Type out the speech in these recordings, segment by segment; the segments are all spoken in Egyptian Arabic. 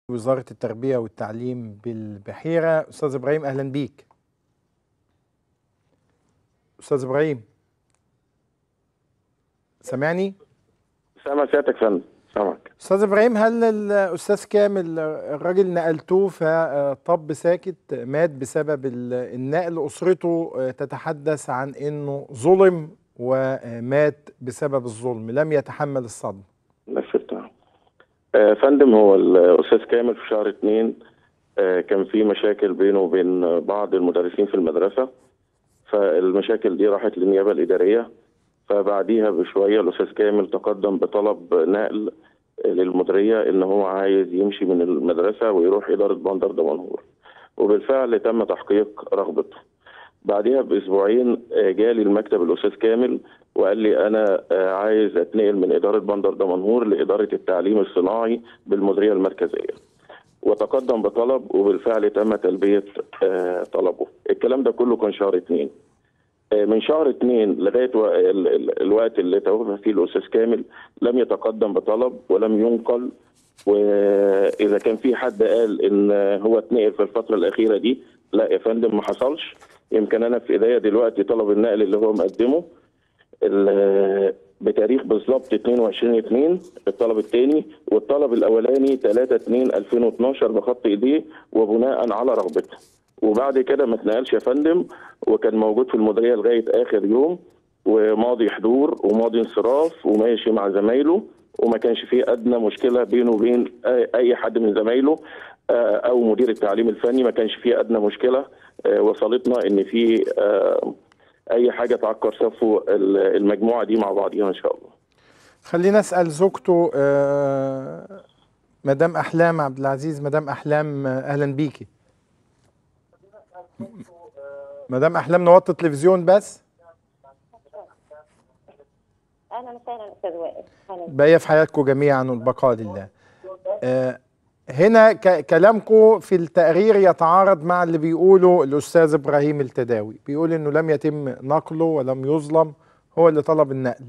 وزارة التربية والتعليم بالبحيرة أستاذ إبراهيم أهلا بيك أستاذ إبراهيم سامعني؟ سامع سيادتك فندم سامعك أستاذ إبراهيم هل الأستاذ كامل الراجل نقلتوه فطب ساكت مات بسبب ال- النقل أسرته تتحدث عن إنه ظلم ومات بسبب الظلم لم يتحمل الصدمة نفذتها آه فندم هو الاستاذ كامل في شهر اتنين آه كان في مشاكل بينه وبين بعض المدرسين في المدرسه فالمشاكل دي راحت للنيابه الاداريه فبعديها بشويه الاستاذ كامل تقدم بطلب نقل للمديريه ان هو عايز يمشي من المدرسه ويروح اداره بندر دمنهور وبالفعل تم تحقيق رغبته بعدها باسبوعين آه، جالي المكتب الاستاذ كامل وقال لي انا آه، عايز اتنقل من اداره بندر دمنهور لاداره التعليم الصناعي بالمديريه المركزيه وتقدم بطلب وبالفعل تم تلبيه آه، طلبه الكلام ده كله كان شهر اتنين آه، من شهر اتنين لغايه و- ال- ال- الوقت اللي توفى فيه الاستاذ كامل لم يتقدم بطلب ولم ينقل واذا كان في حد قال ان هو اتنقل في الفتره الاخيره دي لا يا فندم ما حصلش يمكن انا في ايديا دلوقتي طلب النقل اللي هو مقدمه ال- بتاريخ بالظبط 22 2 الطلب الثاني والطلب الاولاني 3 2 2012 بخط ايديه وبناء على رغبته وبعد كده ما اتنقلش يا فندم وكان موجود في المديريه لغايه اخر يوم وماضي حضور وماضي انصراف وماشي مع زمايله وما كانش فيه ادنى مشكله بينه وبين أي- اي حد من زمايله آه، او مدير التعليم الفني ما كانش فيه ادنى مشكله آه، وصلتنا ان في آه، اي حاجه تعكر صفو ال- المجموعه دي مع بعضيها ان شاء الله خلينا اسال زوجته آه، مدام احلام عبد العزيز مدام احلام آه، اهلا بيكي مدام احلام نوطي التلفزيون بس اهلا وسهلا استاذ وائل أهلاً. باقيه في حياتكم جميعا والبقاء لله آه، هنا ك- كلامكم في التقرير يتعارض مع اللي بيقوله الاستاذ ابراهيم التداوي بيقول انه لم يتم نقله ولم يظلم هو اللي طلب النقل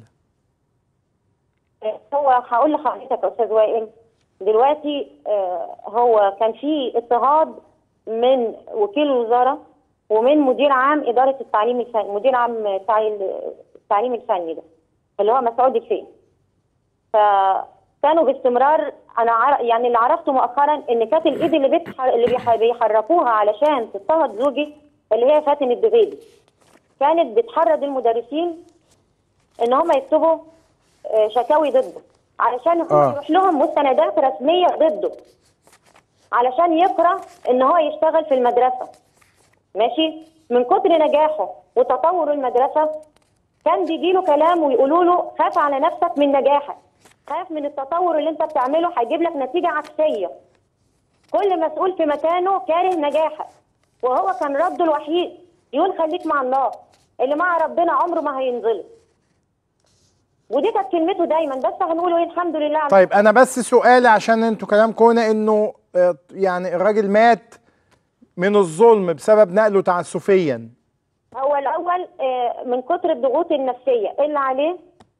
هو هقول لحضرتك يا استاذ وائل دلوقتي آه، هو كان في اضطهاد من وكيل الوزاره ومن مدير عام اداره التعليم الفني مدير عام بتاع التعليم الفني ده اللي هو مسعود الفقي فكانوا باستمرار انا عر... يعني اللي عرفته مؤخرا ان كانت الايد اللي بتح... اللي بيح... بيحركوها علشان تضطهد زوجي اللي هي فاتن الدغيدي كانت بتحرض المدرسين ان هم يكتبوا آه، شكاوي ضده علشان هو آه. يروح لهم مستندات رسميه ضده علشان يكره ان هو يشتغل في المدرسه ماشي من كتر نجاحه وتطور المدرسه كان بيجي له كلام ويقولوا له خاف على نفسك من نجاحك خاف من التطور اللي انت بتعمله هيجيب لك نتيجه عكسيه كل مسؤول في مكانه كاره نجاحك وهو كان رده الوحيد يقول خليك مع الله اللي مع ربنا عمره ما هينظلم ودي كانت كلمته دايما بس هنقوله ايه الحمد لله على طيب انا بس سؤالي عشان انتوا كلامكم هنا انه آه، يعني الراجل مات من الظلم بسبب نقله تعسفيا هو الاول آه، من كتر الضغوط النفسيه اللي عليه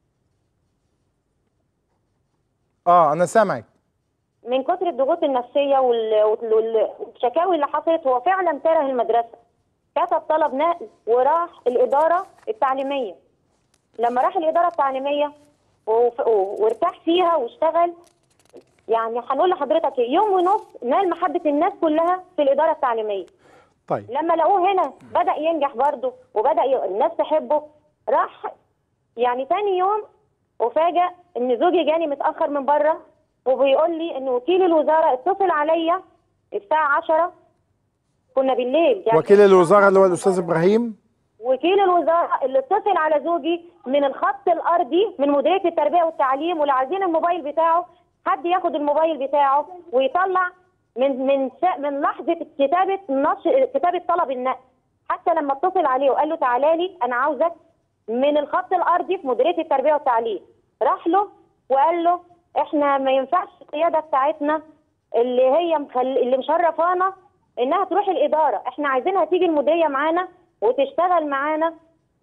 اه انا سامعك من كتر الضغوط النفسيه وال- وال- والشكاوي اللي حصلت هو فعلا كره المدرسه كتب طلب نقل وراح الاداره التعليميه لما راح الاداره التعليميه وف- و- وارتاح فيها واشتغل يعني هنقول لحضرتك إيه، يوم ونص نال محبه الناس كلها في الاداره التعليميه طيب لما لقوه هنا بدا ينجح برضه وبدا ي... الناس تحبه راح يعني تاني يوم وفاجأ ان زوجي جاني متاخر من بره وبيقول لي ان وكيل الوزاره اتصل عليا الساعه 10 كنا بالليل يعني وكيل الوزاره اللي هو الاستاذ ابراهيم وكيل الوزاره اللي اتصل على زوجي من الخط الارضي من مديريه التربيه والتعليم واللي عايزين الموبايل بتاعه حد ياخد الموبايل بتاعه ويطلع من من شا- من لحظه كتابه نشر كتابه طلب النقل حتى لما اتصل عليه وقال له تعالى لي انا عاوزك من الخط الارضي في مديريه التربيه والتعليم راح له وقال له احنا ما ينفعش القياده بتاعتنا اللي هي مخل... اللي مشرفانا انها تروح الاداره احنا عايزينها تيجي المديريه معانا وتشتغل معانا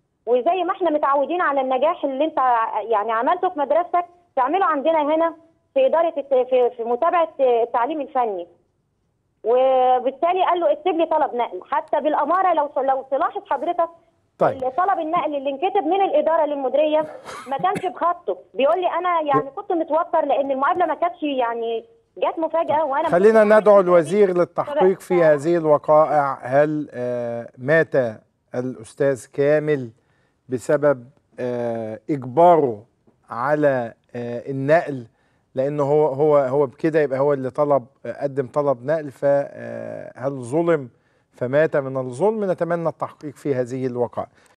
وزي ما احنا متعودين على النجاح اللي انت ع- يعني عملته في مدرستك تعمله عندنا هنا في اداره الت- في, في متابعه التعليم الفني وبالتالي قال له اكتب لي طلب نقل حتى بالاماره لو لو تلاحظ حضرتك طيب طلب النقل اللي انكتب من الاداره للمديريه ما كانش بخطه بيقول لي انا يعني كنت متوتر لان المقابله ما كانتش يعني جت مفاجاه وانا ما خلينا كنتش عارف ندعو إن دي- الوزير للتحقيق في هذه الوقائع هل آه، مات الأستاذ كامل بسبب آه، إجباره على آه، النقل لأنه هو هو هو بكده يبقى هو اللي طلب آه، قدم طلب نقل فهل ظلم فمات من الظلم نتمنى التحقيق في هذه الوقائع